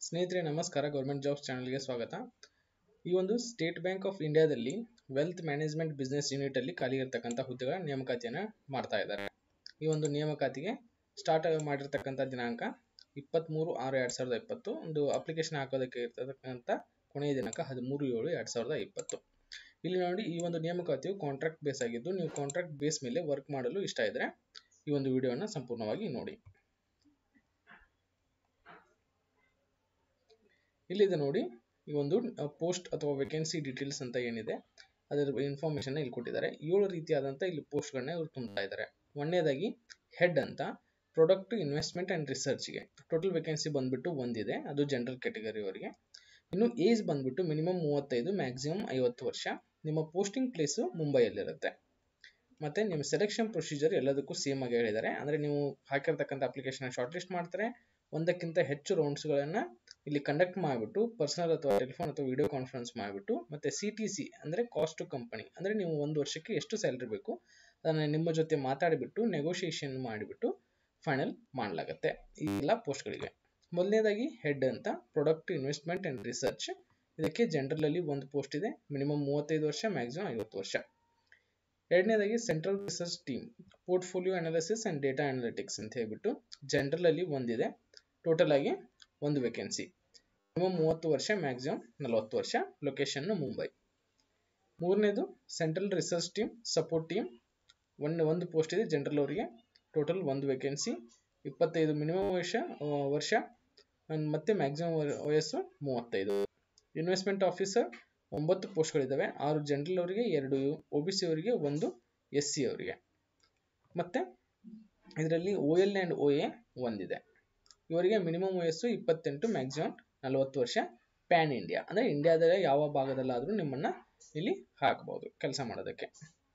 ಸ್ನೇಹಿತರೆ ನಮಸ್ಕಾರ government jobs ಚಾನಲ್ಗೆ ಸ್ವಾಗತ ಈ ಒಂದು ಸ್ಟೇಟ್ ಬ್ಯಾಂಕ್ ಆಫ್ ಇಂಡಿಯಾದಲ್ಲಿ ವೆಲ್ತ್ ಮ್ಯಾನೇಜ್ಮೆಂಟ್ ಬಿಸ್ನೆಸ್ ಯೂನಿಟ್ ಅಲ್ಲಿ ಖಾಲಿ ಇರತಕ್ಕಂಥ ಹುದ್ದೆಗಳ ನೇಮಕಾತಿಯನ್ನು ಮಾಡ್ತಾ ಇದ್ದಾರೆ ಈ ಒಂದು ನೇಮಕಾತಿಗೆ ಸ್ಟಾರ್ಟ್ ಮಾಡಿರ್ತಕ್ಕಂಥ ದಿನಾಂಕ ಇಪ್ಪತ್ತ್ಮೂರು ಆರು ಎರಡು ಸಾವಿರದ ಇಪ್ಪತ್ತು ಒಂದು ಅಪ್ಲಿಕೇಶನ್ ಹಾಕೋದಕ್ಕೆ ಇರ್ತಕ್ಕಂಥ ಕೊನೆಯ ದಿನಾಂಕ ಹದಿಮೂರು ಏಳು ಎರಡು ಸಾವಿರದ ಇಪ್ಪತ್ತು ಇಲ್ಲಿ ನೋಡಿ ಈ ಒಂದು ನೇಮಕಾತಿಯು ಕಾಂಟ್ರಾಕ್ಟ್ ಬೇಸ್ ಆಗಿದ್ದು ನೀವು ಕಾಂಟ್ರಾಕ್ಟ್ ಬೇಸ್ ಮೇಲೆ ವರ್ಕ್ ಮಾಡಲು ಇಷ್ಟ ಇದ್ದರೆ ಈ ಒಂದು ವಿಡಿಯೋನ ಸಂಪೂರ್ಣವಾಗಿ ನೋಡಿ ಇಲ್ಲಿದೆ ನೋಡಿ ಈ ಒಂದು ಪೋಸ್ಟ್ ಅಥವಾ ವೇಕೆನ್ಸಿ ಡೀಟೇಲ್ಸ್ ಅಂತ ಏನಿದೆ ಅದರ ಇನ್ಫಾರ್ಮೇಶನ್ ಇಲ್ಲಿ ಕೊಟ್ಟಿದ್ದಾರೆ ಏಳು ರೀತಿಯಾದಂಥ ಇಲ್ಲಿ ಪೋಸ್ಟ್ಗಳನ್ನ ಇವರು ತುಂಬ್ತಾ ಇದ್ದಾರೆ ಒಂದನೇದಾಗಿ ಹೆಡ್ ಅಂತ ಪ್ರಾಡಕ್ಟ್ ಇನ್ವೆಸ್ಟ್ಮೆಂಟ್ ಆ್ಯಂಡ್ ರಿಸರ್ಚ್ಗೆ ಟೋಟಲ್ ವೇಕೆನ್ಸಿ ಬಂದ್ಬಿಟ್ಟು ಒಂದಿದೆ ಅದು ಜನರಲ್ ಕ್ಯಾಟಗರಿ ಅವರಿಗೆ ಇನ್ನು ಏಜ್ ಬಂದ್ಬಿಟ್ಟು ಮಿನಿಮಮ್ ಮೂವತ್ತೈದು ಮ್ಯಾಕ್ಸಿಮಮ್ ಐವತ್ತು ವರ್ಷ ನಿಮ್ಮ ಪೋಸ್ಟಿಂಗ್ ಪ್ಲೇಸು ಮುಂಬೈಯಲ್ಲಿರುತ್ತೆ ಮತ್ತು ನಿಮ್ಮ ಸೆಲೆಕ್ಷನ್ ಪ್ರೊಸೀಜರ್ ಎಲ್ಲದಕ್ಕೂ ಸೇಮ್ ಆಗಿ ಹೇಳಿದ್ದಾರೆ ಅಂದರೆ ನೀವು ಹಾಕಿರ್ತಕ್ಕಂಥ ಅಪ್ಲಿಕೇಶನ್ ಶಾರ್ಟ್ ಲಿಸ್ಟ್ ಮಾಡ್ತಾರೆ ಒಂದಕ್ಕಿಂತ ಹೆಚ್ಚು ರೌಂಡ್ಸ್ಗಳನ್ನು ಇಲ್ಲಿ ಕಂಡಕ್ಟ್ ಮಾಡಿಬಿಟ್ಟು ಪರ್ಸನಲ್ ಅಥವಾ ಟೆಲಿಫೋನ್ ಅಥವಾ ವಿಡಿಯೋ ಕಾನ್ಫರೆನ್ಸ್ ಮಾಡಿಬಿಟ್ಟು ಮತ್ತು ಸಿ ಟಿ ಸಿ ಅಂದರೆ ಕಾಸ್ಟ್ ಟು ಕಂಪನಿ ಅಂದರೆ ನೀವು ಒಂದು ವರ್ಷಕ್ಕೆ ಎಷ್ಟು ಸ್ಯಾಲ್ರಿ ಬೇಕು ಅದನ್ನು ನಿಮ್ಮ ಜೊತೆ ಮಾತಾಡಿಬಿಟ್ಟು ನೆಗೋಷಿಯೇಷನ್ ಮಾಡಿಬಿಟ್ಟು ಫೈನಲ್ ಮಾಡಲಾಗುತ್ತೆ ಈ ಎಲ್ಲ ಪೋಸ್ಟ್ಗಳಿಗೆ ಮೊದಲನೇದಾಗಿ ಹೆಡ್ ಅಂತ ಪ್ರಾಡಕ್ಟ್ ಇನ್ವೆಸ್ಟ್ಮೆಂಟ್ ಆ್ಯಂಡ್ ರಿಸರ್ಚ್ ಇದಕ್ಕೆ ಜನರಲಲ್ಲಿ ಒಂದು ಪೋಸ್ಟ್ ಇದೆ ಮಿನಿಮಮ್ ಮೂವತ್ತೈದು ವರ್ಷ ಮ್ಯಾಕ್ಸಿಮಮ್ ಐವತ್ತು ವರ್ಷ ಎರಡನೇದಾಗಿ central research team portfolio analysis and data analytics ಅಂತ ಹೇಳ್ಬಿಟ್ಟು ಜನರಲಲ್ಲಿ ಒಂದಿದೆ ಟೋಟಲ್ ಆಗಿ ಒಂದು ವೇಕೆನ್ಸಿ ಮಿನಿಮಮ್ ಮೂವತ್ತು ವರ್ಷ ಮ್ಯಾಕ್ಸಿಮಮ್ ನಲವತ್ತು ವರ್ಷ ಲೊಕೇಶನ್ ಮುಂಬೈ ಮೂರನೇದು central research team support team ಒಂದು ಒಂದು ಪೋಸ್ಟ್ ಇದೆ ಜನರಲ್ ಅವರಿಗೆ ಟೋಟಲ್ ಒಂದು ವೇಕೆನ್ಸಿ ಇಪ್ಪತ್ತೈದು ಮಿನಿಮಮ್ ವರ್ಷ ವರ್ಷ ಮತ್ತು ಮ್ಯಾಕ್ಸಿಮಮ್ ವಯಸ್ಸು ಮೂವತ್ತೈದು ಇನ್ವೆಸ್ಟ್ಮೆಂಟ್ ಆಫೀಸರ್ ಒಂಬತ್ತು ಪೋಸ್ಟ್ಗಳಿದ್ದಾವೆ ಆರು ಜನರಲ್ ಅವರಿಗೆ ಎರಡು ಒ ಬಿ ಸಿ ಅವರಿಗೆ ಒಂದು ಎಸ್ ಸಿ ಅವರಿಗೆ ಮತ್ತು ಇದರಲ್ಲಿ O L and O A ಒಂದಿದೆ ಇವರಿಗೆ ಮಿನಿಮಮ್ ವಯಸ್ಸು ಇಪ್ಪತ್ತೆಂಟು ಮ್ಯಾಕ್ಸಿಮಮ್ ನಲವತ್ತು ವರ್ಷ ಪ್ಯಾನ್ ಇಂಡಿಯಾ ಅಂದರೆ ಇಂಡಿಯಾದ ಯಾವ ಭಾಗದಲ್ಲಾದರೂ ನಿಮ್ಮನ್ನು ಇಲ್ಲಿ ಹಾಕ್ಬೋದು ಕೆಲಸ ಮಾಡೋದಕ್ಕೆ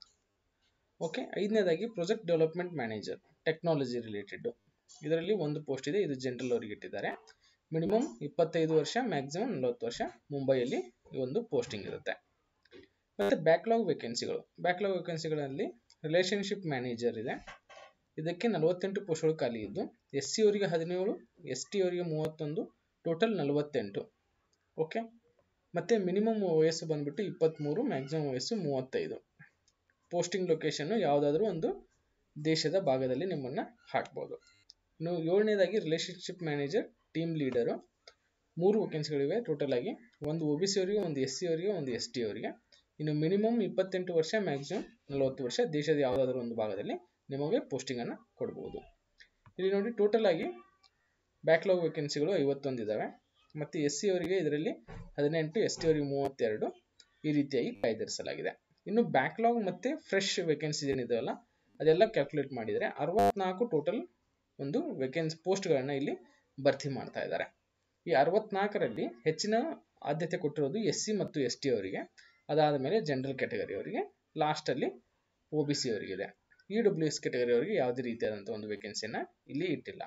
ಓಕೆ ಐದನೇದಾಗಿ project development manager technology related ಇದರಲ್ಲಿ ಒಂದು ಪೋಸ್ಟ್ ಇದೆ ಇದು ಜನರಲ್ ಅವರಿಗೆ ಇಟ್ಟಿದ್ದಾರೆ ಮಿನಿಮಮ್ ಇಪ್ಪತ್ತೈದು ವರ್ಷ ಮ್ಯಾಕ್ಸಿಮಮ್ ನಲವತ್ತು ವರ್ಷ ಮುಂಬೈಯಲ್ಲಿ ಈ ಒಂದು ಪೋಸ್ಟಿಂಗ್ ಇರುತ್ತೆ ಮತ್ತು ಬ್ಯಾಕ್ಲಾಗ್ ವೇಕೆನ್ಸಿಗಳು ಬ್ಯಾಕ್ಲಾಗ್ ವೇಕೆನ್ಸಿಗಳಲ್ಲಿ ರಿಲೇಷನ್ಶಿಪ್ ಮ್ಯಾನೇಜರ್ ಇದೆ ಇದಕ್ಕೆ ನಲವತ್ತೆಂಟು ಪೋಸ್ಟ್ಗಳು ಖಾಲಿ ಇದ್ದು ಎಸ್ ಸಿ ಅವರಿಗೆ ಹದಿನೇಳು ಎಸ್ ಟಿ ಅವರಿಗೆ ಮೂವತ್ತೊಂದು ಟೋಟಲ್ ನಲವತ್ತೆಂಟು ಓಕೆ ಮತ್ತು ಮಿನಿಮಮ್ ವಯಸ್ಸು ಬಂದುಬಿಟ್ಟು ಇಪ್ಪತ್ತ್ಮೂರು ಮ್ಯಾಕ್ಸಿಮಮ್ ವಯಸ್ಸು ಮೂವತ್ತೈದು ಪೋಸ್ಟಿಂಗ್ ಲೊಕೇಶನ್ನು ಯಾವುದಾದ್ರೂ ಒಂದು ದೇಶದ ಭಾಗದಲ್ಲಿ ನಿಮ್ಮನ್ನು ಹಾಕ್ಬೋದು ಇನ್ನು ಏಳನೇದಾಗಿ ರಿಲೇಷನ್ಶಿಪ್ ಮ್ಯಾನೇಜರ್ ಟೀಮ್ ಲೀಡರು ಮೂರು ವೇಕೆನ್ಸಿಗಳಿವೆ ಟೋಟಲ್ ಆಗಿ ಒಂದು ಒ ಬಿ ಸಿ ಅವರಿಗೆ ಒಂದು ಎಸ್ ಸಿ ಅವರಿಗೆ ಒಂದು ಎಸ್ ಟಿ ಅವರಿಗೆ ಇನ್ನು ಮಿನಿಮಮ್ ಇಪ್ಪತ್ತೆಂಟು ವರ್ಷ ಮ್ಯಾಕ್ಸಿಮಮ್ ನಲವತ್ತು ವರ್ಷ ದೇಶದ ಯಾವುದಾದ್ರೂ ಒಂದು ಭಾಗದಲ್ಲಿ ನಿಮಗೆ ಪೋಸ್ಟಿಂಗನ್ನು ಕೊಡ್ಬೋದು ಇಲ್ಲಿ ನೋಡಿ ಟೋಟಲ್ ಆಗಿ ಬ್ಯಾಕ್ಲಾಗ್ ವೇಕೆನ್ಸಿಗಳು ಐವತ್ತೊಂದು ಇದ್ದಾವೆ ಮತ್ತು ಎಸ್ ಸಿ ಅವರಿಗೆ ಇದರಲ್ಲಿ ಹದಿನೆಂಟು ಎಸ್ ಟಿ ಅವರಿಗೆ ಮೂವತ್ತೆರಡು ಈ ರೀತಿಯಾಗಿ ಕಾಯ್ದಿರಿಸಲಾಗಿದೆ ಇನ್ನು ಬ್ಯಾಕ್ಲಾಗ್ ಮತ್ತು ಫ್ರೆಶ್ ವೇಕೆನ್ಸಿ ಏನಿದೆಯಲ್ಲ ಅದೆಲ್ಲ ಕ್ಯಾಲ್ಕುಲೇಟ್ ಮಾಡಿದರೆ ಅರವತ್ನಾಲ್ಕು ಟೋಟಲ್ ಒಂದು ವೇಕೆನ್ಸಿ ಪೋಸ್ಟ್ಗಳನ್ನು ಇಲ್ಲಿ ಭರ್ತಿ ಮಾಡ್ತಾ ಇದ್ದಾರೆ ಈ ಅರವತ್ನಾಲ್ಕರಲ್ಲಿ ಹೆಚ್ಚಿನ ಆದ್ಯತೆ ಕೊಟ್ಟಿರೋದು ಎಸ್ ಸಿ ಮತ್ತು ಎಸ್ ಟಿ ಅವರಿಗೆ ಅದಾದ ಮೇಲೆ ಜನರಲ್ ಕ್ಯಾಟಗರಿ ಅವರಿಗೆ ಲಾಸ್ಟಲ್ಲಿ ಒ ಬಿ ಸಿ ಅವರಿಗಿದೆ ಇ ಡಬ್ಲ್ಯೂ ಎಸ್ ಕ್ಯಾಟಗರಿ ಅವರಿಗೆ ಯಾವುದೇ ರೀತಿಯಾದಂಥ ಒಂದು ವೇಕೆನ್ಸಿಯನ್ನು ಇಲ್ಲಿ ಇಟ್ಟಿಲ್ಲ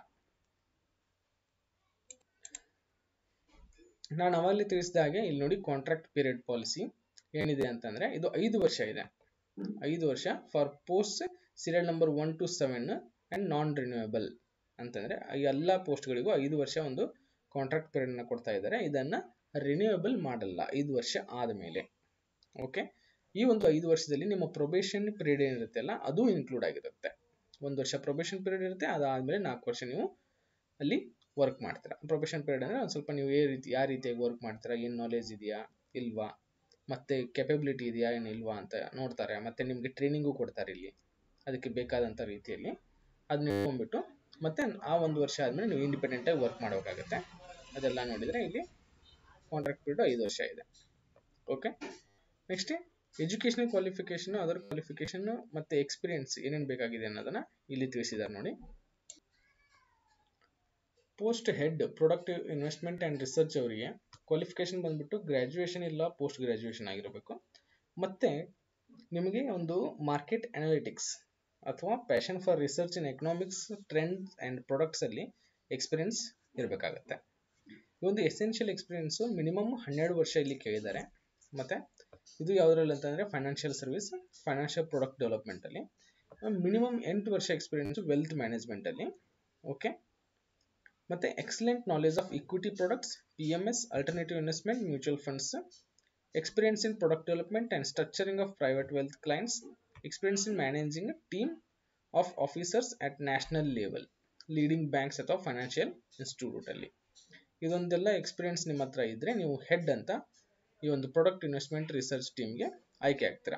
ನಾನು ಅವಾಗಲೇ ತಿಳಿಸಿದ ಹಾಗೆ ಇಲ್ಲಿ ನೋಡಿ ಕಾಂಟ್ರಾಕ್ಟ್ ಪೀರಿಯಡ್ ಪಾಲಿಸಿ ಏನಿದೆ ಅಂತಂದರೆ ಇದು ಐದು ವರ್ಷ ಇದೆ ಐದು ವರ್ಷ for post serial number one to seven and non renewable ಅಂತಂದರೆ ಎಲ್ಲ ಪೋಸ್ಟ್ಗಳಿಗೂ ಐದು ವರ್ಷ ಒಂದು ಕಾಂಟ್ರಾಕ್ಟ್ ಪೀರಿಯಡ್ನ ಕೊಡ್ತಾ ಇದ್ದಾರೆ ಇದನ್ನು ರಿನ್ಯೂಯಬಲ್ ಮಾಡಲ್ಲ ಐದು ವರ್ಷ ಆದಮೇಲೆ ಓಕೆ ಈ ಒಂದು ಐದು ವರ್ಷದಲ್ಲಿ ನಿಮ್ಮ ಪ್ರೊಬೇಷನ್ ಪೀರಿಯಡ್ ಏನಿರುತ್ತಲ್ಲ ಅದು ಇನ್ಕ್ಲೂಡ್ ಆಗಿರುತ್ತೆ ಒಂದು ವರ್ಷ ಪ್ರೊಬೇಷನ್ ಪೀರಿಯಡ್ ಇರುತ್ತೆ ಅದಾದಮೇಲೆ ನಾಲ್ಕು ವರ್ಷ ನೀವು ಅಲ್ಲಿ ವರ್ಕ್ ಮಾಡ್ತೀರಾ ಪ್ರೊಬೇಷನ್ ಪೀರಿಯಡ್ ಅಂದರೆ ಒಂದು ಸ್ವಲ್ಪ ನೀವು ಯಾವ ರೀತಿ ಯಾವ ರೀತಿಯಾಗಿ ವರ್ಕ್ ಮಾಡ್ತೀರಾ ಏನು ನಾಲೆಜ್ ಇದೆಯಾ ಇಲ್ವಾ ಮತ್ತು ಕೆಪಬಿಲಿಟಿ ಇದೆಯಾ ಏನು ಇಲ್ವಾ ಅಂತ ನೋಡ್ತಾರೆ ಮತ್ತು ನಿಮಗೆ ಟ್ರೈನಿಂಗು ಕೊಡ್ತಾರೆ ಇಲ್ಲಿ ಅದಕ್ಕೆ ಬೇಕಾದಂಥ ರೀತಿಯಲ್ಲಿ ಅದು ನೋಡ್ಕೊಂಡ್ಬಿಟ್ಟು ಮತ್ತು ಆ ಒಂದು ವರ್ಷ ಆದಮೇಲೆ ನೀವು ಇಂಡಿಪೆಂಡೆಂಟಾಗಿ ವರ್ಕ್ ಮಾಡಬೇಕಾಗತ್ತೆ ಅದೆಲ್ಲ ನೋಡಿದರೆ ಇಲ್ಲಿ ಕಾಂಟ್ರಾಕ್ಟ್ ಪೀರಿಯಡ್ ಐದು ವರ್ಷ ಇದೆ okay next educational qualification other qualification ಮತ್ತು ಎಕ್ಸ್ಪೀರಿಯನ್ಸ್ ಏನೇನು ಬೇಕಾಗಿದೆ ಅನ್ನೋದನ್ನು ಇಲ್ಲಿ ತಿಳಿಸಿದ್ದಾರೆ ನೋಡಿ post head product investment and research ಅವರಿಗೆ ಕ್ವಾಲಿಫಿಕೇಷನ್ ಬಂದುಬಿಟ್ಟು ಗ್ರ್ಯಾಜುಯೇಷನ್ ಇಲ್ಲ ಪೋಸ್ಟ್ ಗ್ರ್ಯಾಜುಯೇಷನ್ ಆಗಿರಬೇಕು ಮತ್ತು ನಿಮಗೆ ಒಂದು ಮಾರ್ಕೆಟ್ ಅನಾಲಿಟಿಕ್ಸ್ ಅಥವಾ passion for research in economics trends and ಪ್ರಾಡಕ್ಟ್ಸಲ್ಲಿ ಎಕ್ಸ್ಪೀರಿಯನ್ಸ್ ಇರಬೇಕಾಗತ್ತೆ ಈ ಒಂದು ಎಸೆನ್ಷಿಯಲ್ ಎಕ್ಸ್ಪೀರಿಯನ್ಸು ಮಿನಿಮಮ್ ಹನ್ನೆರಡು ವರ್ಷ ಇಲ್ಲಿ ಕೇಳಿದ್ದಾರೆ ಮತ್ತು ಇದು ಯಾವುದ್ರಲ್ಲಿ ಅಂತಂದರೆ ಫೈನಾನ್ಷಿಯಲ್ ಸರ್ವಿಸ್ ಫೈನಾನ್ಷಿಯಲ್ ಪ್ರಾಡಕ್ಟ್ ಡೆವಲಪ್ಮೆಂಟಲ್ಲಿ ಮಿನಿಮಮ್ ಎಂಟು ವರ್ಷ ಎಕ್ಸ್ಪೀರಿಯನ್ಸು ವೆಲ್ತ್ ಮ್ಯಾನೇಜ್ಮೆಂಟಲ್ಲಿ ಓಕೆ ಮತ್ತೆ excellent knowledge of equity products P M S alternative investment mutual funds experience in product development and structuring of private wealth clients experience in managing team of officers at national level leading banks ಅಥವಾ financial institute ಅಲ್ಲಿ ಇದೊಂದೆಲ್ಲ experience ನಿಮ್ಮ ಹತ್ರ ಇದ್ರೆ ನೀವು head ಅಂತ ಈ ಒಂದು ಪ್ರಾಡಕ್ಟ್ ಇನ್ವೆಸ್ಟ್ಮೆಂಟ್ ರಿಸರ್ಚ್ ಟೀಮ್ಗೆ ಆಯ್ಕೆ ಆಗ್ತೀರಾ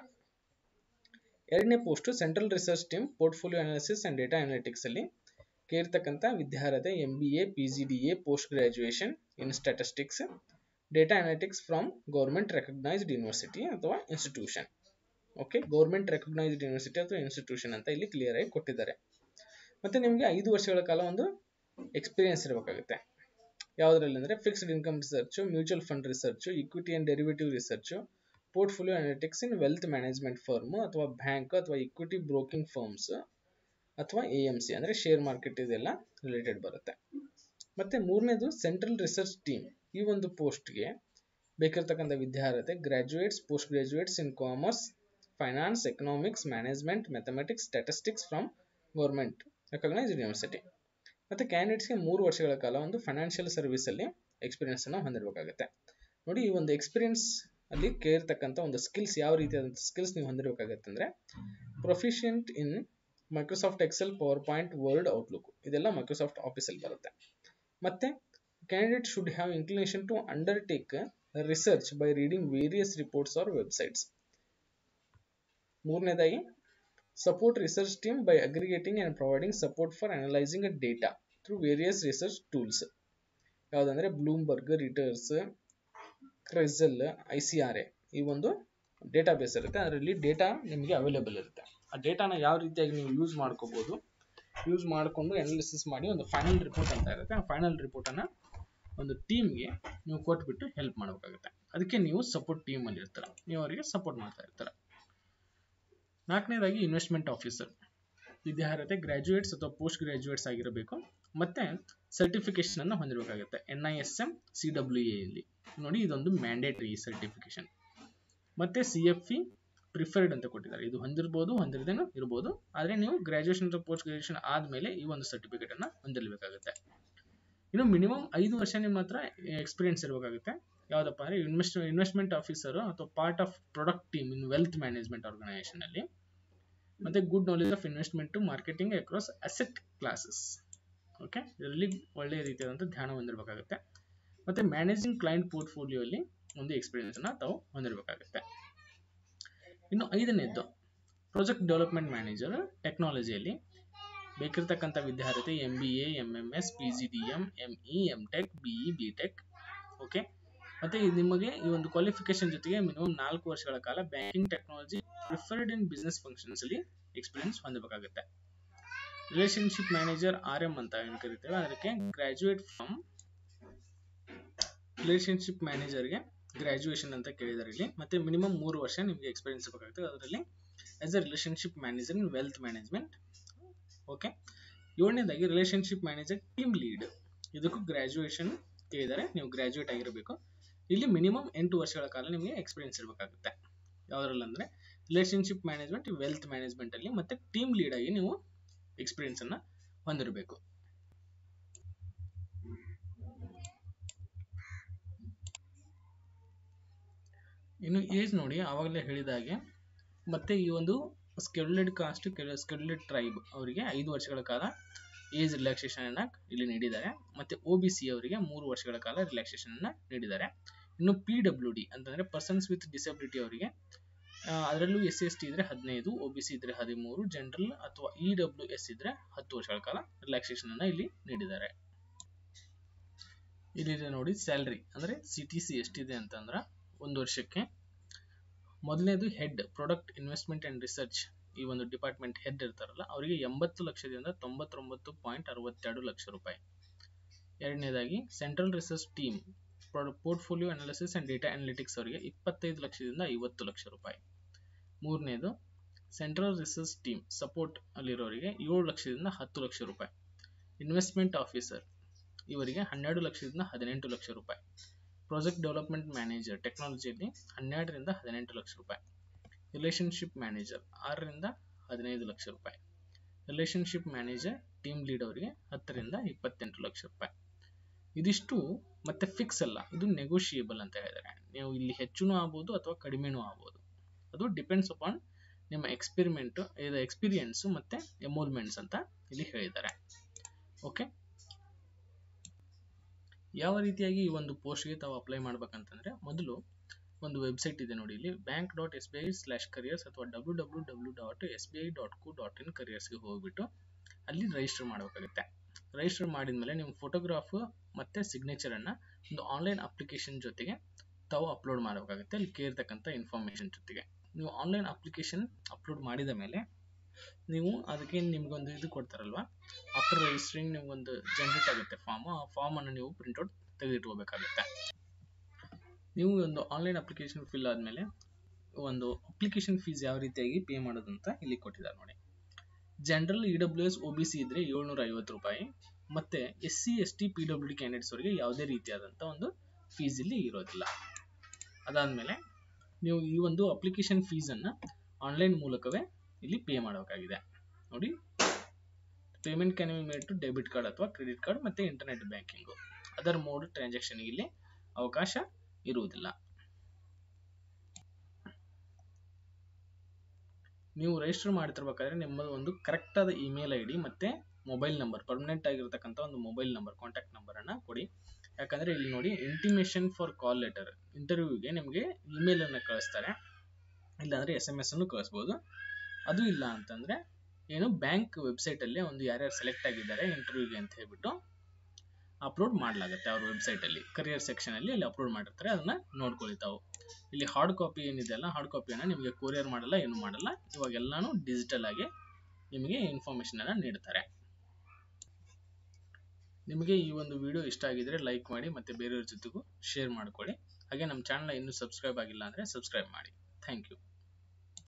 ಎರಡನೇ post central research team portfolio analysis and data analytics ಅಲ್ಲಿ ಕೇರ್ತಕ್ಕಂಥ ವಿದ್ಯಾರ್ಹತೆ M B A P G D A post graduation in statistics data analytics from government recognised university ಅಥವಾ institution okay government recognised university ಅಥವಾ institution ಅಂತ ಇಲ್ಲಿ clear ಆಗಿ ಕೊಟ್ಟಿದ್ದಾರೆ ಮತ್ತೆ ನಿಮಗೆ ಐದು ವರ್ಷಗಳ ಕಾಲ ಒಂದು ಎಕ್ಸ್ಪೀರಿಯನ್ಸ್ ಇರಬೇಕಾಗುತ್ತೆ ಯಾವುದರಲ್ಲಿ ಅಂದರೆ fixed income research mutual fund research equity and derivative research portfolio analytics in wealth management firm ಅಥವಾ ಬ್ಯಾಂಕ್ ಅಥವಾ ಇಕ್ವಿಟಿ ಬ್ರೋಕಿಂಗ್ ಫರ್ಮ್ಸ್ ಅಥವಾ ಎ ಎಮ್ ಸಿ ಅಂದರೆ ಶೇರ್ ಮಾರ್ಕೆಟ್ ಇದೆಲ್ಲ ರಿಲೇಟೆಡ್ ಬರುತ್ತೆ ಮತ್ತೆ ಮೂರನೇದು ಸೆಂಟ್ರಲ್ ರಿಸರ್ಚ್ ಟೀಮ್ ಈ ಒಂದು ಪೋಸ್ಟ್ಗೆ ಬೇಕಿರ್ತಕ್ಕಂಥ ವಿದ್ಯಾರ್ಹತೆ graduates post graduates in commerce finance economics management mathematics statistics from government recognised university ಮತ್ತು ಕ್ಯಾಂಡಿಡೇಟ್ಸ್ಗೆ ಮೂರು ವರ್ಷಗಳ ಕಾಲ ಒಂದು ಫೈನಾನ್ಷಿಯಲ್ ಸರ್ವಿಸಲ್ಲಿ ಎಕ್ಸ್ಪೀರಿಯನ್ಸ್ ಅನ್ನು ಹೊಂದಿರಬೇಕಾಗುತ್ತೆ ನೋಡಿ ಈ ಒಂದು ಎಕ್ಸ್ಪೀರಿಯನ್ಸ್ ಅಲ್ಲಿ ಕೇರ್ತಕ್ಕಂಥ ಒಂದು ಸ್ಕಿಲ್ಸ್ ಯಾವ ರೀತಿಯಾದಂಥ ಸ್ಕಿಲ್ಸ್ ನೀವು ಹೊಂದಿರಬೇಕಾಗುತ್ತೆ ಅಂದರೆ proficient in Microsoft Excel PowerPoint Word Outlook ಇದೆಲ್ಲ ಮೈಕ್ರೋಸಾಫ್ಟ್ ಆಫೀಸಲ್ಲಿ ಬರುತ್ತೆ ಮತ್ತೆ candidate should have inclination to undertake research by reading various reports or websites ಮೂರನೇದಾಗಿ support research team by aggregating and providing support for analysing a data through various research tools ಯಾವುದಂದ್ರೆ Bloomberg Reuters CRISIL I C R A ಈ ಒಂದು data base ಇರುತ್ತೆ ಅದರಲ್ಲಿ data ನಿಮಗೆ available ಇರುತ್ತೆ ಆ ಡೇಟಾನ ಯಾವ ರೀತಿಯಾಗಿ ನೀವು ಯೂಸ್ ಮಾಡ್ಕೋಬಹುದು ಯೂಸ್ ಮಾಡಿಕೊಂಡು ಅನಾಲಿಸಿಸ್ ಮಾಡಿ ಒಂದು ಫೈನಲ್ ರಿಪೋರ್ಟ್ ಅಂತ ಇರುತ್ತೆ ಆ ಫೈನಲ್ ರಿಪೋರ್ಟನ್ನು ಒಂದು ಟೀಮ್ಗೆ ನೀವು ಕೊಟ್ಬಿಟ್ಟು ಹೆಲ್ಪ್ ಮಾಡಬೇಕಾಗುತ್ತೆ ಅದಕ್ಕೆ ನೀವು ಸಪೋರ್ಟ್ ಟೀಮಲ್ಲಿ ಇರ್ತೀರ ನೀವು ಅವರಿಗೆ ಸಪೋರ್ಟ್ ಮಾಡ್ತಾ ಇರ್ತೀರ ನಾಲ್ಕನೇದಾಗಿ ಇನ್ವೆಸ್ಟ್ಮೆಂಟ್ ಆಫೀಸರ್ ವಿದ್ಯಾರ್ಹತೆ ಗ್ರಾಜುಯೇಟ್ಸ್ ಅಥವಾ ಪೋಸ್ಟ್ ಗ್ರಾಜುಯೇಟ್ಸ್ ಆಗಿರಬೇಕು ಮತ್ತೆ ಸರ್ಟಿಫಿಕೇಶನ್ ಅನ್ನು ಹೊಂದಿರಬೇಕಾಗುತ್ತೆ N I S M C W ಎಲ್ಲಿ ನೋಡಿ ಇದೊಂದು ಮ್ಯಾಂಡೇಟರಿ ಸರ್ಟಿಫಿಕೇಶನ್ ಮತ್ತೆ ಸಿ ಎಫ್ ಇ ಪ್ರಿಫರ್ಡ್ ಅಂತ ಕೊಟ್ಟಿದ್ದಾರೆ ಇದು ಹೊಂದಿರ್ಬೋದು ಹೊಂದಿರದೇನೂ ಇರ್ಬೋದು ಆದರೆ ನೀವು ಗ್ರಾಜುಯೇಷನ್ ಅಥವಾ ಪೋಸ್ಟ್ ಗ್ರಾಜುಯೇಷನ್ ಆದಮೇಲೆ ಈ ಒಂದು ಸರ್ಟಿಫಿಕೇಟ್ ಅನ್ನ ಹೊಂದಿರಬೇಕಾಗುತ್ತೆ ಇನ್ನು ಮಿನಿಮಮ್ ಐದು ವರ್ಷ ನಿಮ್ಮ ಹತ್ರ ಎಕ್ಸ್ಪೀರಿಯನ್ಸ್ ಇರಬೇಕಾಗುತ್ತೆ ಯಾವುದಪ್ಪ ಅಂದರೆ ಇನ್ವೆಸ್ಟ್ ಇನ್ವೆಸ್ಟ್ಮೆಂಟ್ ಆಫೀಸರ್ ಅಥವಾ part of product team in wealth management organisation ಅಲ್ಲಿ ಮತ್ತೆ good knowledge of investment to marketing across asset classes okay ಇದರಲ್ಲಿ ಒಳ್ಳೆಯ ರೀತಿಯಾದಂಥ ಧ್ಯಾನ ಹೊಂದಿರಬೇಕಾಗುತ್ತೆ ಮತ್ತೆ ಮ್ಯಾನೇಜಿಂಗ್ ಕ್ಲೈಂಟ್ ಪೋರ್ಟ್ಫೋಲಿಯೋ ಅಲ್ಲಿ ಒಂದು ಎಕ್ಸ್ಪೀರಿಯನ್ಸ್ ಅನ್ನ ತಾವು ಹೊಂದಿರಬೇಕಾಗುತ್ತೆ ಇನ್ನು ಐದನೇದ್ದು ಪ್ರಾಜೆಕ್ಟ್ ಡೆವಲಪ್ಮೆಂಟ್ ಮ್ಯಾನೇಜರ್ ಟೆಕ್ನಾಲಜಿಯಲ್ಲಿ ಬೇಕಿರ್ತಕ್ಕಂಥ ವಿದ್ಯಾರ್ಥಿ M B A M M S P G D M M E M tech B E B tech okay ಮತ್ತೆ ನಿಮಗೆ ಈ ಒಂದು ಕ್ವಾಲಿಫಿಕೇಶನ್ ಜೊತೆಗೆ ಮಿನಿಮಮ್ ನಾಲ್ಕು ವರ್ಷಗಳ ಕಾಲ banking technology preferred in business functions ಅಲ್ಲಿ ಎಕ್ಸ್ಪೀರಿಯನ್ಸ್ ಹೊಂದಬೇಕಾಗುತ್ತೆ ರಿಲೇಶನ್ಶಿಪ್ ಮ್ಯಾನೇಜರ್ ಆರ್ ಎಂ ಅಂತ ಏನು ಕರಿತೇವೆ ಅದಕ್ಕೆ ಗ್ರಾಜುಯೇಟ್ ಫ್ರಮ್ ರಿಲೇಶನ್ಶಿಪ್ ಮ್ಯಾನೇಜರ್ಗೆ ಗ್ರಾಜುಯೇಷನ್ ಅಂತ ಕೇಳಿದ್ದಾರೆ ಇಲ್ಲಿ ಮತ್ತೆ ಮಿನಿಮಮ್ ಮೂರು ವರ್ಷ ನಿಮಗೆ ಎಕ್ಸ್ಪೀರಿಯನ್ಸ್ ಬೇಕಾಗುತ್ತೆ ಅದರಲ್ಲಿ as a relationship manager in wealth management okay ಏಳನೇದಾಗಿ ರಿಲೇಶನ್ಶಿಪ್ ಮ್ಯಾನೇಜರ್ ಟೀಮ್ ಲೀಡ್ ಇದಕ್ಕೂ ಗ್ರಾಜುಯೇಷನ್ ಕೇಳಿದ್ದಾರೆ ನೀವು ಗ್ರಾಜುಯೇಟ್ ಆಗಿರಬೇಕು ಇಲ್ಲಿ ಮಿನಿಮಮ್ ಎಂಟು ವರ್ಷಗಳ ಕಾಲ ನಿಮಗೆ ಎಕ್ಸ್ಪೀರಿಯನ್ಸ್ ಇರಬೇಕಾಗುತ್ತೆ ಯಾವುದ್ರಲ್ಲಿ ಅಂದರೆ ರಿಲೇಶನ್ಶಿಪ್ ಮ್ಯಾನೇಜ್ಮೆಂಟ್ ವೆಲ್ತ್ ಮ್ಯಾನೇಜ್ಮೆಂಟ್ ಅಲ್ಲಿ ಮತ್ತೆ ಟೀಮ್ ಲೀಡ್ ಆಗಿ ನೀವು ಎಕ್ಸ್ಪೀರಿಯನ್ಸ್ ಅನ್ನ ಹೊಂದಿರಬೇಕು ಇನ್ನು ಏಜ್ ನೋಡಿ ಆವಾಗಲೇ ಹೇಳಿದಾಗೆ ಮತ್ತೆ ಈ ಒಂದು ಸ್ಕೆಡ್ಯೂಲ್ಡ್ ಕಾಸ್ಟ್ ಸ್ಕೆಡ್ಯೂಲ್ಡ್ ಟ್ರೈಬ್ ಅವರಿಗೆ ಐದು ವರ್ಷಗಳ ಕಾಲ ಏಜ್ ರಿಲ್ಯಾಕ್ಸೇಷನ್ ಅನ್ನ ಇಲ್ಲಿ ನೀಡಿದ್ದಾರೆ ಮತ್ತೆ ಒ ಬಿ ಸಿ ಅವರಿಗೆ ಮೂರು ವರ್ಷಗಳ ಕಾಲ ರಿಲ್ಯಾಕ್ಸೇಷನ್ ಅನ್ನ ನೀಡಿದ್ದಾರೆ ಇನ್ನು ಪಿ ಡಬ್ಲ್ಯೂ ಡಿ ಅಂತಂದ್ರೆ ಪರ್ಸನ್ಸ್ ವಿತ್ ಡಿಸಬಿಲಿಟಿ ಅವರಿಗೆ ಅದರಲ್ಲೂ ಎಸ್ ಸಿ ಎಸ್ ಟಿ ಇದ್ರೆ ಹದಿನೈದು ಒ ಬಿ ಸಿ ಇದ್ರೆ ಹದಿಮೂರು ಜನರಲ್ ಅಥವಾ ಇ ಡಬ್ಲ್ಯೂ ಎಸ್ ಇದ್ರೆ ಹತ್ತು ವರ್ಷಗಳ ಕಾಲ ರಿಲ್ಯಾಕ್ಸೇಷನ್ ಅನ್ನ ಇಲ್ಲಿ ನೀಡಿದ್ದಾರೆ ಇಲ್ಲಿ ನೋಡಿ ಸ್ಯಾಲ್ರಿ ಅಂದ್ರೆ ಸಿ ಟಿ ಸಿ ಎಷ್ಟಿದೆ ಅಂತಂದ್ರೆ ಒಂದು ವರ್ಷಕ್ಕೆ ಮೊದಲನೇದು head product investment and research ಈ ಒಂದು ಡಿಪಾರ್ಟ್ಮೆಂಟ್ ಹೆಡ್ ಇರ್ತಾರಲ್ಲ ಅವರಿಗೆ ಎಂಬತ್ತು ಲಕ್ಷದಿಂದ ತೊಂಬತ್ತೊಂಬತ್ತು ಪಾಯಿಂಟ್ ಅರವತ್ತೆರಡು ಲಕ್ಷ ರೂಪಾಯಿ ಎರಡನೇದಾಗಿ central research team portfolio analysis and data analytics ಅವರಿಗೆ ಇಪ್ಪತ್ತೈದು ಲಕ್ಷದಿಂದ ಐವತ್ತು ಲಕ್ಷ ರೂಪಾಯಿ ಮೂರನೇದು ಸೆಂಟ್ರಲ್ ರಿಸರ್ಚ್ ಟೀಮ್ ಸಪೋರ್ಟ್ ಅಲ್ಲಿರೋರಿಗೆ ಏಳು ಲಕ್ಷದಿಂದ ಹತ್ತು ಲಕ್ಷ ರೂಪಾಯಿ ಇನ್ವೆಸ್ಟ್ಮೆಂಟ್ ಆಫೀಸರ್ ಇವರಿಗೆ ಹನ್ನೆರಡು ಲಕ್ಷದಿಂದ ಹದಿನೆಂಟು ಲಕ್ಷ ರೂಪಾಯಿ ಪ್ರಾಜೆಕ್ಟ್ ಡೆವಲಪ್ಮೆಂಟ್ ಮ್ಯಾನೇಜರ್ ಟೆಕ್ನಾಲಜಿಯಲ್ಲಿ ಹನ್ನೆರಡರಿಂದ ಹದಿನೆಂಟು ಲಕ್ಷ ರೂಪಾಯಿ ರಿಲೇಶನ್ಶಿಪ್ ಮ್ಯಾನೇಜರ್ ಆರರಿಂದ ಹದಿನೈದು ಲಕ್ಷ ರೂಪಾಯಿ ರಿಲೇಶನ್ಶಿಪ್ ಮ್ಯಾನೇಜರ್ ಟೀಮ್ ಲೀಡ್ ಅವರಿಗೆ ಹತ್ತರಿಂದ ಇಪ್ಪತ್ತೆಂಟು ಲಕ್ಷ ರೂಪಾಯಿ ಇದಿಷ್ಟು ಮತ್ತೆ ಫಿಕ್ಸ್ ಅಲ್ಲ ಇದು ನೆಗೋಷಿಯೇಬಲ್ ಅಂತ ಹೇಳಿದ್ದಾರೆ ನೀವು ಇಲ್ಲಿ ಹೆಚ್ಚುನೂ ಆಗ್ಬೋದು ಅಥವಾ ಕಡಿಮೆನೂ ಆಗ್ಬೋದು ಅದು ಡಿಪೆಂಡ್ಸ್ ಅಪಾನ್ ನಿಮ್ಮ ಎಕ್ಸ್ಪೆರಿಮೆಂಟ್ ಇದು ಎಕ್ಸ್ಪೀರಿಯನ್ಸ್ ಮತ್ತೆ ಎಮೋಲ್ಮೆಂಟ್ಸ್ ಅಂತ ಇಲ್ಲಿ ಹೇಳಿದ್ದಾರೆ ಓಕೆ ಯಾವ ರೀತಿಯಾಗಿ ಈ ಒಂದು ಪೋಸ್ಟ್ಗೆ ತಾವು ಅಪ್ಲೈ ಮಾಡ್ಬೇಕಂತಂದ್ರೆ ಮೊದಲು ಒಂದು ವೆಬ್ಸೈಟ್ ಇದೆ ನೋಡಿ ಇಲ್ಲಿ bank dot S B I slash careers ಅಥವಾ W W W dot S B I dot co dot in ಕರಿಯರ್ಸ್ಗೆ ಹೋಗ್ಬಿಟ್ಟು ಅಲ್ಲಿ ರಿಜಿಸ್ಟರ್ ಮಾಡಬೇಕಾಗುತ್ತೆ ರಿಜಿಸ್ಟರ್ ಮಾಡಿದ್ಮೇಲೆ ನಿಮ್ಮ ಫೋಟೋಗ್ರಾಫ್ ಮತ್ತೆ ಸಿಗ್ನೇಚರ್ ಅನ್ನ ಒಂದು ಆನ್ಲೈನ್ ಅಪ್ಲಿಕೇಶನ್ ಜೊತೆಗೆ ತಾವು ಅಪ್ಲೋಡ್ ಮಾಡಬೇಕಾಗುತ್ತೆ ಅಲ್ಲಿ ಕೇರ್ತಕ್ಕಂಥ ಇನ್ಫಾರ್ಮೇಶನ್ ಜೊತೆಗೆ ನೀವು ಆನ್ಲೈನ್ ಅಪ್ಲಿಕೇಶನ್ ಅಪ್ಲೋಡ್ ಮಾಡಿದ ಮೇಲೆ ನೀವು ಅದಕ್ಕೆ ನಿಮ್ಗೊಂದು ಇದು ಕೊಡ್ತಾರಲ್ವಾ ಆಫ್ಟರ್ ರಿಜಿಸ್ಟ್ರಿಂಗ್ ನಿಮ್ಗೊಂದು ಜನರೇಟ್ ಆಗುತ್ತೆ ಫಾರ್ಮ್ ಆ ಫಾರ್ಮ್ ಅನ್ನು ನೀವು ಪ್ರಿಂಟ್ಔಟ್ ತೆಗೆದಿಟ್ಕೋಬೇಕಾಗುತ್ತೆ ನೀವು ಒಂದು ಆನ್ಲೈನ್ ಅಪ್ಲಿಕೇಶನ್ ಫಿಲ್ ಆದಮೇಲೆ ಒಂದು ಅಪ್ಲಿಕೇಶನ್ ಫೀಸ್ ಯಾವ ರೀತಿಯಾಗಿ ಪೇ ಮಾಡೋದು ಅಂತ ಇಲ್ಲಿ ಕೊಟ್ಟಿದ್ದಾರೆ ನೋಡಿ general E W S O B C ಇದ್ರೆ ಏಳ್ನೂರ ಐವತ್ತು ರೂಪಾಯಿ ಮತ್ತೆ S C S T P W D candidates ಅವರಿಗೆ ಯಾವುದೇ ರೀತಿಯಾದಂಥ ಒಂದು ಫೀಸ್ ಇಲ್ಲಿ ಇರೋದಿಲ್ಲ ಅದಾದಮೇಲೆ ನೀವು ಈ ಒಂದು ಅಪ್ಲಿಕೇಶನ್ ಫೀಸನ್ನು ಆನ್ಲೈನ್ ಮೂಲಕವೇ ಇಲ್ಲಿ ಪೇ ಮಾಡಬೇಕಾಗಿದೆ ನೋಡಿ payment can be made to debit card ಅಥವಾ ಕ್ರೆಡಿಟ್ ಕಾರ್ಡ್ ಮತ್ತೆ internet banking other mode transaction ಇಲ್ಲಿ ಅವಕಾಶ ಇರುವುದಿಲ್ಲ ನೀವು ರಿಜಿಸ್ಟರ್ ಮಾಡ್ತಿರ್ಬೇಕಾದ್ರೆ ನಿಮ್ಮ ಒಂದು ಕರೆಕ್ಟ್ ಆದ ಇಮೇಲ್ ಐ ಡಿ ಮತ್ತೆ ಮೊಬೈಲ್ ನಂಬರ್ ಪರ್ಮನೆಂಟ್ ಆಗಿರ್ತಕ್ಕಂಥ ಒಂದು ಮೊಬೈಲ್ ನಂಬರ್ ಕಾಂಟ್ಯಾಕ್ಟ್ ನಂಬರ್ ಅನ್ನ ಕೊಡಿ ಯಾಕಂದ್ರೆ ಇಲ್ಲಿ ನೋಡಿ ಇಂಟಿಮೇಷನ್ ಫಾರ್ ಕಾಲ್ ಲೆಟರ್ ಇಂಟರ್ವ್ಯೂಗೆ ನಿಮಗೆ ಇಮೇಲ್ ಅನ್ನ ಕಳಿಸ್ತಾರೆ ಇಲ್ಲಾಂದ್ರೆ ಎಸ್ ಎಮ್ ಎಸ್ ಅನ್ನು ಕಳಿಸ್ಬೋದು ಅದು ಇಲ್ಲ ಅಂತಂದ್ರೆ ಏನು ಬ್ಯಾಂಕ್ ವೆಬ್ಸೈಟ್ ಅಲ್ಲಿ ಒಂದು ಯಾರ್ಯಾರು ಸೆಲೆಕ್ಟ್ ಆಗಿದ್ದಾರೆ ಇಂಟರ್ವ್ಯೂಗೆ ಅಂತ ಹೇಳ್ಬಿಟ್ಟು ಅಪ್ಲೋಡ್ ಮಾಡಲಾಗುತ್ತೆ ಅವ್ರ ವೆಬ್ಸೈಟ್ ಅಲ್ಲಿ ಕರಿಯರ್ ಸೆಕ್ಷನ್ ಅಲ್ಲಿ ಅಲ್ಲಿ ಅಪ್ಲೋಡ್ ಮಾಡಿರ್ತಾರೆ ಅದನ್ನ ನೋಡ್ಕೊಳ್ಳಿ ತಾವು ಇಲ್ಲಿ ಹಾರ್ಡ್ ಕಾಪಿ ಏನಿದೆ ಅಲ್ಲ ಹಾರ್ಡ್ ಕಾಪಿಯನ್ನು ನಿಮಗೆ ಕೊರಿಯರ್ ಮಾಡಲ್ಲ ಏನು ಮಾಡಲ್ಲ ಇವಾಗ ಎಲ್ಲಾನು ಡಿಜಿಟಲ್ ಆಗಿ ನಿಮಗೆ ಇನ್ಫಾರ್ಮೇಶನ್ ಅನ್ನ ನೀಡ್ತಾರೆ ನಿಮಗೆ ಈ ಒಂದು ವಿಡಿಯೋ ಇಷ್ಟ ಆಗಿದ್ರೆ ಲೈಕ್ ಮಾಡಿ ಮತ್ತೆ ಬೇರೆಯವ್ರ ಜೊತೆಗೂ ಶೇರ್ ಮಾಡ್ಕೊಳ್ಳಿ ಹಾಗೆ ನಮ್ಮ ಚಾನಲ್ ಇನ್ನೂ ಸಬ್ಸ್ಕ್ರೈಬ್ ಆಗಿಲ್ಲ ಅಂದರೆ ಸಬ್ಸ್ಕ್ರೈಬ್ ಮಾಡಿ ಥ್ಯಾಂಕ್ ಯು